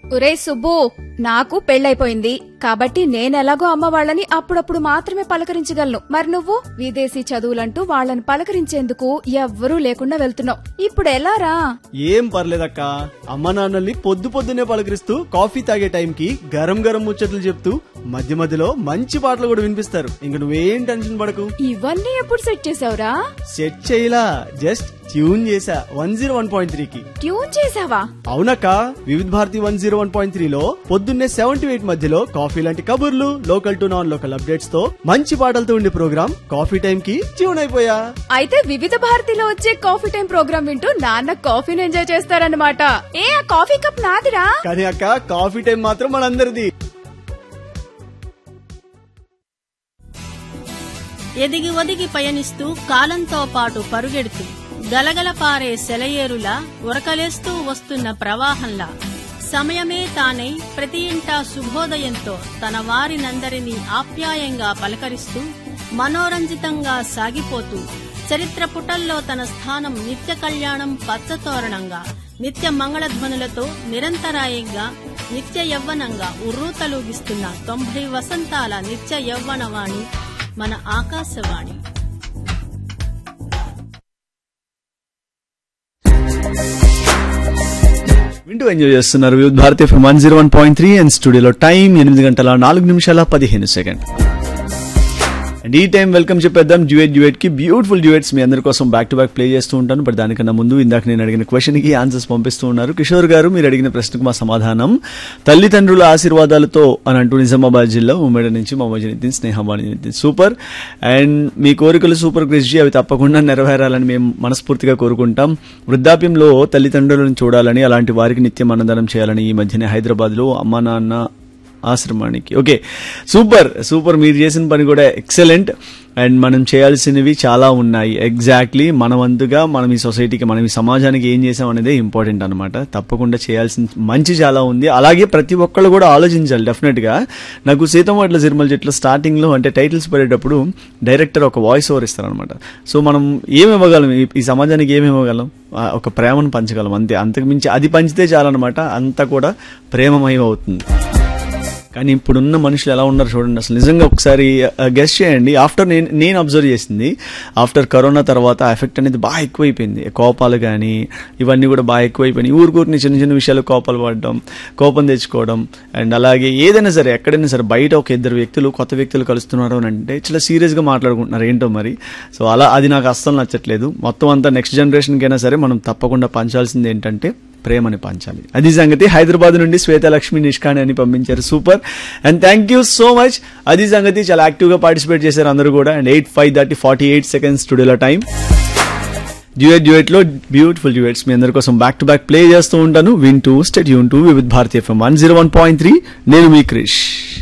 ఒరే సుబ్బు నాకు పెళ్ళైపోయింది కాబట్టి నేనెలాగో అమ్మ వాళ్ళని అప్పుడప్పుడు మాత్రమే పలకరించగలను మరి నువ్వు విదేశీ చదువులంటూ వాళ్ళని పలకరించేందుకు ఎవ్వరూ లేకుండా వెళ్తున్నావు ఇప్పుడు ఎలారా ఏం పర్లేదక్క అమ్మ నాన్నల్ని పొద్దు పొద్దునే పలకరిస్తూ కాఫీ తాగే టైంకి గరం గరం ముచ్చట్లు చెప్తూ మధ్య మధ్యలో మంచి పాటలు కూడా వినిపిస్తారు ఇంక నువ్వేం టెన్షన్ పడకు ఇవన్నీ ఎప్పుడు సెట్ చేసావురా సెట్ చేయలా జస్ట్ ట్యూన్ చేసా వన్ జీరో వన్ పాయింట్ త్రీకి ట్యూన్ చేసావా అవునక్క Vividh Bharati one zero one point త్రీలో పొద్దున్నే సెవెన్ టు ఎయిట్ మధ్యలో కాఫీ లాంటి కబుర్లు local to non local updates తో మంచి పాటలతో ఉండే ప్రోగ్రామ్ కాఫీ టైం కి ట్యూన్ అయిపోయా అయితే వివిధ భారతిలో వచ్చే కాఫీ టైం ప్రోగ్రామ్ వింటూ నాన్న కాఫీని ఎంజాయ్ చేస్తారన్నమాట ఏ ఆ కాఫీ కప్ నాదిరా కానీ అక్క కాఫీ టైం మాత్రం మనందరిది ఎదిగి ఒదిగి పయనిస్తూ కాలంతో పాటు పరుగెడుతూ గలగల పారే సెలయేరులా ఉరకలేస్తూ వస్తున్న ప్రవాహంలా సమయమే తానై ప్రతి ఇంటా శుభోదయంతో తన వారినందరినీ ఆప్యాయంగా పలకరిస్తూ మనోరంజితంగా సాగిపోతూ చరిత్ర పుటల్లో తన స్థానం నిత్య కళ్యాణం పచ్చతోరణంగా నిత్య మంగళధ్వనులతో నిరంతరాయంగా నిత్య యవ్వనంగా ఉర్రూతలూగిస్తున్న తొంభై వసంతాల నిత్య యవ్వనవాణి మన ఆకాశవాణి వింటూ ఎంజాయ్ చేస్తున్నారు Vividh Bharati FM one zero one point three and స్టూడియోలో టైం ఎనిమిది గంటల నాలుగు నిమిషాల పదిహేను సెకండ్ అండ్ ఈ టైం వెల్కమ్ చెప్పేద్దాం డ్యూయట్ డ్యూయట్ కి బ్యూటిఫుల్ డ్యూయట్స్ మీ అందరి కోసం బ్యాక్ టు బ్యాక్ ప్లే చేస్తూ ఉంటాను బట్ దానికన్నా ముందు ఇందాక నేను అడిగిన క్వశ్చన్ కి ఆన్సర్స్ పంపిస్తూ ఉన్నారు కిషోర్ గారు మీరు అడిగిన ప్రశ్నకు మా సమాధానం తల్లిదండ్రుల ఆశీర్వాదాలతో అని అంటూ నిజామాబాద్ జిల్లా ఉమ్మడి నుంచి మొహమ్మద్ నితిన్ స్నేహమాని నితిన్ సూపర్ అండ్ మీ కోరికలు సూపర్ క్రిష్జీ అవి తప్పకుండా నెరవేరాలని మేము మనస్ఫూర్తిగా కోరుకుంటాం వృద్ధాప్యంలో తల్లిదండ్రులను చూడాలని అలాంటి వారికి నిత్యం అన్నదానం చేయాలని ఈ మధ్యనే హైదరాబాద్ లో అమ్మా నాన్న ఆశ్రమానికి ఓకే సూపర్ సూపర్ మీరు చేసిన పని కూడా ఎక్సలెంట్ అండ్ మనం చేయాల్సినవి చాలా ఉన్నాయి ఎగ్జాక్ట్లీ మన వంతుగా మనం ఈ సొసైటీకి మనం ఈ సమాజానికి ఏం చేసాం అనేది ఇంపార్టెంట్ అనమాట తప్పకుండా చేయాల్సిన మంచి చాలా ఉంది అలాగే ప్రతి ఒక్కళ్ళు కూడా ఆలోచించాలి డెఫినెట్గా నాకు సీతమ్మట్ల సిరిమల చెట్లు స్టార్టింగ్లో అంటే టైటిల్స్ పడేటప్పుడు డైరెక్టర్ ఒక వాయిస్ ఓవర్ ఇస్తారనమాట సో మనం ఏమి ఇవ్వగలం ఈ- ఈ సమాజానికి ఏమి ఇవ్వగలం ఆ, ఒక ప్రేమను పంచగలం అంతే అంతకు మించి అది పంచితే చాలన్నమాట అంతా కూడా ప్రేమమయం అవుతుంది కానీ ఇప్పుడున్న మనుషులు ఎలా ఉన్నారు చూడండి అసలు నిజంగా ఒకసారి గెస్ట్ చేయండి ఆఫ్టర్ నేను నేను అబ్జర్వ్ చేసింది ఆఫ్టర్ కరోనా తర్వాత ఎఫెక్ట్ అనేది బాగా ఎక్కువైపోయింది కోపాలు కానీ ఇవన్నీ కూడా బాగా ఎక్కువైపోయినాయి ఊరుకూరిని చిన్న చిన్న విషయాలు కోపాలు పడడం కోపం తెచ్చుకోవడం అండ్ అలాగే ఏదైనా సరే ఎక్కడైనా సరే బయట ఒక ఇద్దరు వ్యక్తులు కొత్త వ్యక్తులు కలుస్తున్నారు అని అంటే చాలా సీరియస్గా మాట్లాడుకుంటున్నారు ఏంటో మరి సో అలా అది నాకు అస్సలు నచ్చట్లేదు మొత్తం అంతా నెక్స్ట్ జనరేషన్కైనా సరే మనం తప్పకుండా పంచాల్సింది ఏంటంటే ప్రేమని పంచాలి అది సంగతి హైదరాబాద్ నుండి శ్వేత లక్ష్మి నిష్కాణి అని పంపించారు super and thank you so much అది సంగతి చాలా యాక్టివ్ గా పార్టిసిపేట్ చేశారు అందరూ కూడా and eight five thirty forty eight seconds స్టూడియోలో టైం డ్యూయట్ డ్యూయట్ లో బ్యూటిఫుల్ డ్యూయట్స్ మీ అందరి కోసం బ్యాక్ టు బ్యాక్ ప్లే చేస్తూ ఉంటాను వింటూ స్టెడ్ యూన్ to with Bharatiya FM one zero one point three నేను మీ క్రిష్